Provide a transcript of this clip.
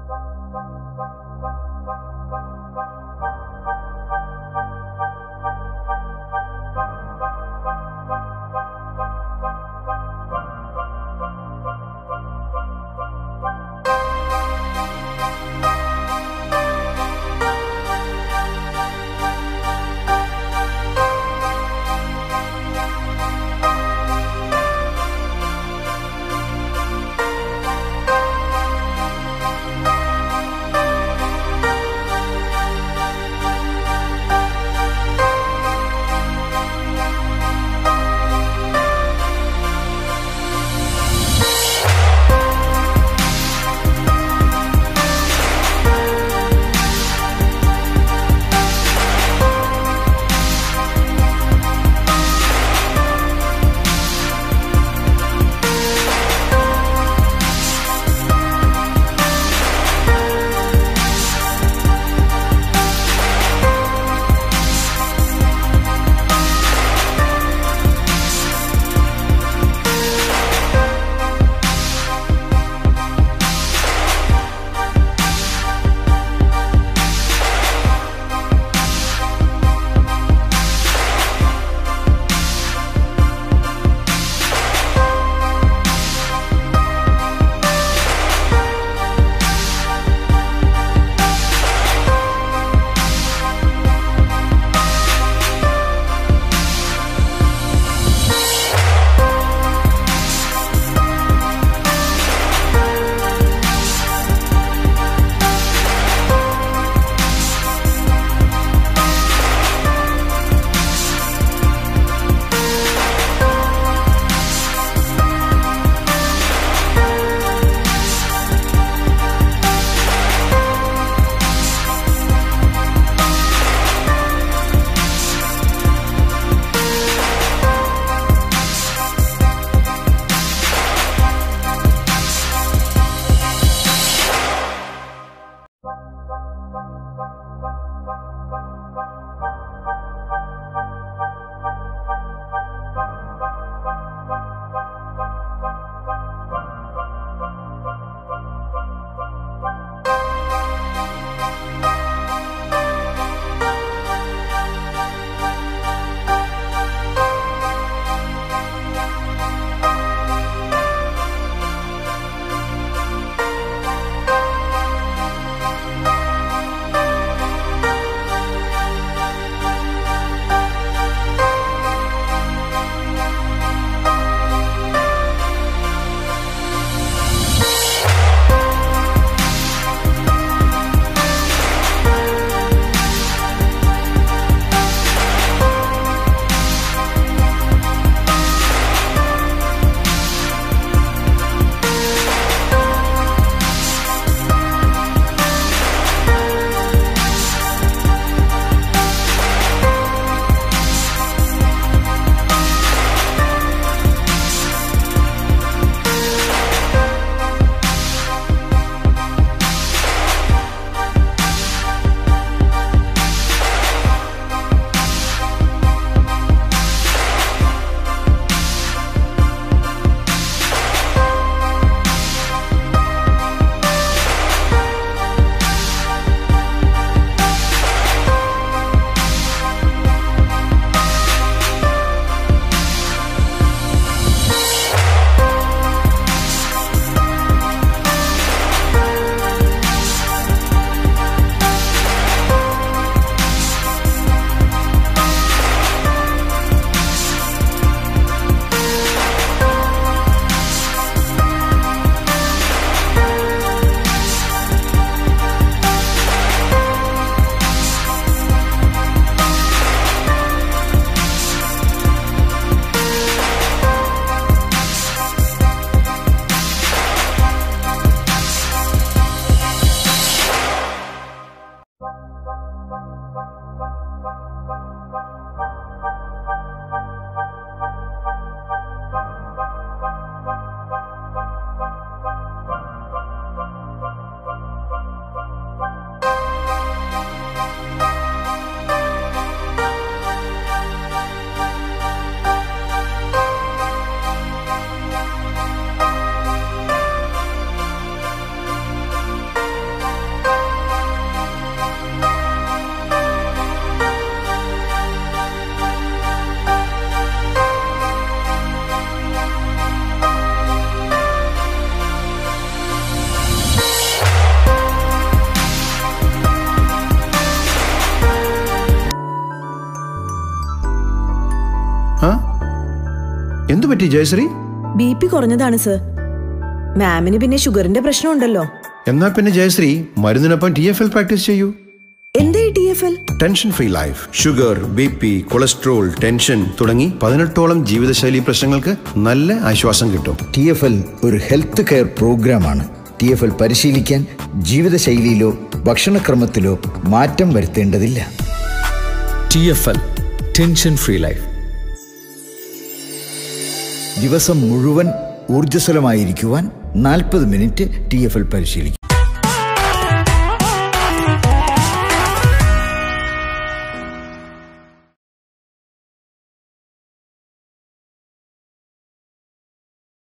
ും എന്തു പറ്റി ജയശ്രീ ബി പി കുറഞ്ഞതാണ് സർ മാമിന് പിന്നെ ഷുഗറിന്റെ പ്രശ്നമുണ്ടല്ലോ എന്നാ പിന്നെ ജയശ്രീ മരുന്നിനൊപ്പം ടി എഫ് എൽ പ്രാക്ടീസ് ചെയ്യൂ എന്താ ഈ T F L tension free life sugar B P cholesterol tension തുടങ്ങി പതിനെട്ടോളം ജീവിതശൈലി പ്രശ്നങ്ങൾക്ക് നല്ല ആശ്വാസം കിട്ടും ടി എഫ് എൽ ഒരു ഹെൽത്ത് കെയർ പ്രോഗ്രാമാണ് ടി എഫ് എൽ പരിശീലിക്കാൻ ജീവിതശൈലിയിലോ ഭക്ഷണക്രമത്തിലോ മാറ്റം വരുത്തേണ്ടതില്ല T F L tension free life ദിവസം മുഴുവൻ ഊർജ്ജസ്വലമായിരിക്കുവാൻ നാൽപ്പത് മിനിറ്റ് ടി എഫ് എൽ പരിശീലിക്കും